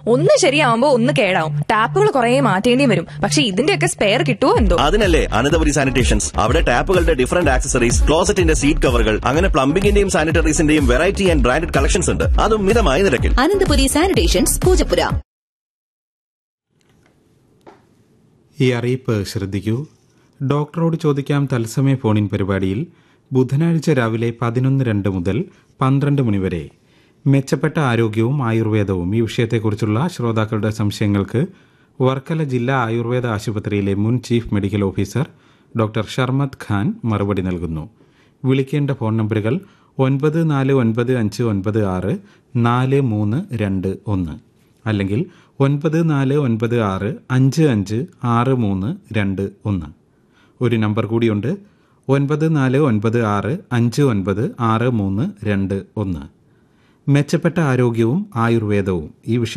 ഒന്ന് ശരിയാവുമ്പോ ഒന്ന് കേടാവും ടാപ്പുകൾ കുറെ മാറ്റേണ്ടിയും വരും പക്ഷെ ഇതിന്റെയൊക്കെ സ്പെയർ കിട്ടുമോ എന്തോ അതിനല്ലേ അനന്തപുരി സാനിറ്റേഷൻസ് അവിടെ ടാപ്പുകളുടെ ഡിഫറന്റ് ആക്സസറീസ് ക്ലോസറ്റിന്റെ സീറ്റ് കവറുകൾ അങ്ങനെ പ്ലംബിംഗിന്റെയും സാനിറ്ററീസിന്റെയും വെറൈറ്റി ആൻഡ് ബ്രാൻഡഡ് കളക്ഷൻസ് ഉണ്ട് അതും മിതമായ നിരക്കിൽ അനന്തപുരി സാനിറ്റേഷൻസ് പൂജപ്പുര ഈ അറിയിപ്പ് ശ്രദ്ധിക്കൂ ഡോക്ടറോട് ചോദിക്കാം തത്സമയ ഫോണിൻ പരിപാടിയിൽ ബുധനാഴ്ച രാവിലെ പതിനൊന്ന് രണ്ട് മുതൽ പന്ത്രണ്ട് മണിവരെ മെച്ചപ്പെട്ട ആരോഗ്യവും ആയുർവേദവും ഈ വിഷയത്തെക്കുറിച്ചുള്ള ശ്രോതാക്കളുടെ സംശയങ്ങൾക്ക് വർക്കല ജില്ലാ ആയുർവേദ ആശുപത്രിയിലെ മുൻ chief medical officer doctor Sharmad Khan മറുപടി നൽകുന്നു വിളിക്കേണ്ട ഫോൺ നമ്പറുകൾ ഒൻപത് നാല് ഒൻപത് അഞ്ച് ഒൻപത് ആറ് നാല് മൂന്ന് രണ്ട് ഒന്ന് അല്ലെങ്കിൽ ഒൻപത് നാല് ഒൻപത് ആറ് അഞ്ച് അഞ്ച് ആറ് മൂന്ന് രണ്ട് ഒന്ന് ഒരു നമ്പർ കൂടിയുണ്ട് ഒൻപത് നാല് ഒൻപത് ആറ് അഞ്ച് ഒൻപത് ആറ് മൂന്ന് രണ്ട് ഒന്ന് മെച്ചപ്പെട്ട ആരോഗ്യവും ആയുർവേദവും ഈ വിഷയം